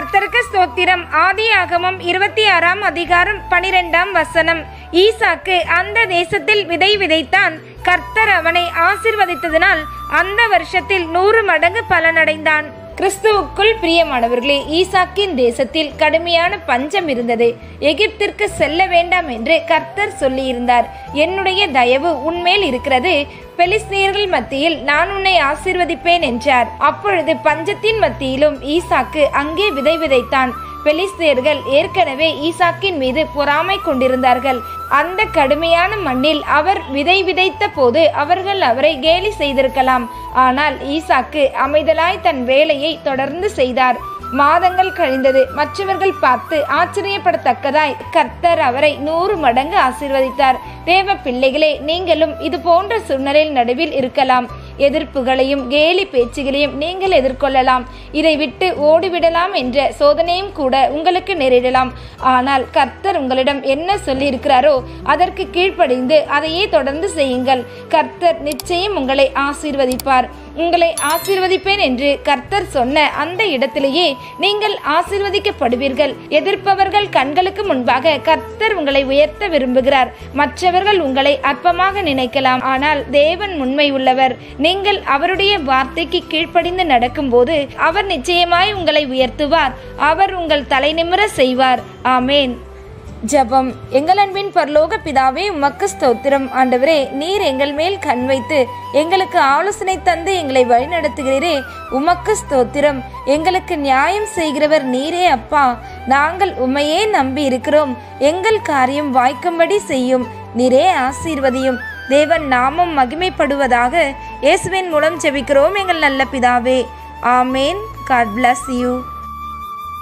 கர்த்தருக்கு ஸ்தோத்திரம் ஆதியாகமம் இருபத்தி ஆறாம் அதிகாரம் பனிரெண்டாம் வசனம் ஈசாக்கு அந்த தேசத்தில் விதை விதைத்தான் கர்த்தர் அவனை ஆசிர்வதித்ததினால் அந்த வருஷத்தில் நூறு மடங்கு பலனடைந்தான் கிறிஸ்துவுக்குள் பிரியமானவர்களே ஈசாக்கின் தேசத்தில் கடுமையான பஞ்சம் இருந்தது எகிப்திற்கு செல்ல வேண்டாம் என்று கர்த்தர் சொல்லியிருந்தார் என்னுடைய தயவு உன்மேல் இருக்கிறது பெலிஸ்தீர்கள் மத்தியில் நான் உன்னை ஆசீர்வதிப்பேன் என்றார் அப்பொழுது பஞ்சத்தின் மத்தியிலும் ஈசாக்கு அங்கே விதை விதைத்தான் பெலிஸ்தேர்கள் ஏற்கனவே ஈசாக்கின் மீது பொறாமை கொண்டிருந்தார்கள் அந்த கடுமையான மண்ணில் அவர் விதை விதைத்த போது அவர்கள் அவரை கேலி செய்திருக்கலாம் ஆனால் ஈசாக்கு அமைதலாய் தன் வேலையை தொடர்ந்து செய்தார் மாதங்கள் கழிந்தது மற்றவர்கள் பார்த்து ஆச்சரியப்படத்தக்கதாய் கர்த்தர் அவரை நூறு மடங்கு ஆசீர்வதித்தார் தேவ பிள்ளைகளே நீங்களும் இது போன்ற சூழ்நிலையில் நடுவில் இருக்கலாம் எதிர்ப்புகளையும் கேலி பேச்சுகளையும் நீங்கள் எதிர்கொள்ளலாம் இதை விட்டு ஓடிவிடலாம் என்ற சோதனையும் கூட உங்களுக்கு நேரிடலாம் ஆனால் கர்த்தர் உங்களிடம் என்ன சொல்லியிருக்கிறாரோ அதற்கு கீழ்ப்படிந்து அதையே தொடர்ந்து செய்யுங்கள் கர்த்தர் நிச்சயம் உங்களை ஆசீர்வதிப்பார் உங்களை ஆசீர்வதிப்பேன் என்று கர்த்தர் சொன்ன அந்த இடத்திலேயே நீங்கள் ஆசீர்வதிக்கப்படுவீர்கள் எதிர்ப்பவர்கள் கண்களுக்கு முன்பாக கர்த்தர் உங்களை உயர்த்த விரும்புகிறார் மற்றவர்கள் உங்களை அற்பமாக நினைக்கலாம் ஆனால் தேவன் உண்மை உள்ளவர் நீங்கள் அவருடைய வார்த்தைக்கு கீழ்ப்படிந்து நடக்கும்போது அவர் நிச்சயமாய் உங்களை உயர்த்துவார் அவர் உங்கள் தலை நிமிர செய்வார் ஆமேன் ஜெபம் எங்கள் அன்பின் பரலோக பிதாவே உமக்கு ஸ்தோத்திரம் ஆண்டவரே நீர் எங்கள் மேல் கண் வைத்து எங்களுக்கு ஆலோசனை தந்து எங்களை வழிநடத்துகிறீரே உமக்கு ஸ்தோத்திரம் எங்களுக்கு நியாயம் செய்கிறவர் நீரே அப்பா நாங்கள் உம்மையே நம்பி இருக்கிறோம் எங்கள் காரியம் வாய்க்கும்படி செய்யும் நீரே ஆசீர்வதியும் தேவன் நாமம் மகிமைப்படுவதாக இயேசுவின் மூலம் ஜெபிக்கிறோம் எங்கள் நல்ல பிதாவே ஆமேன் காட் bless யூ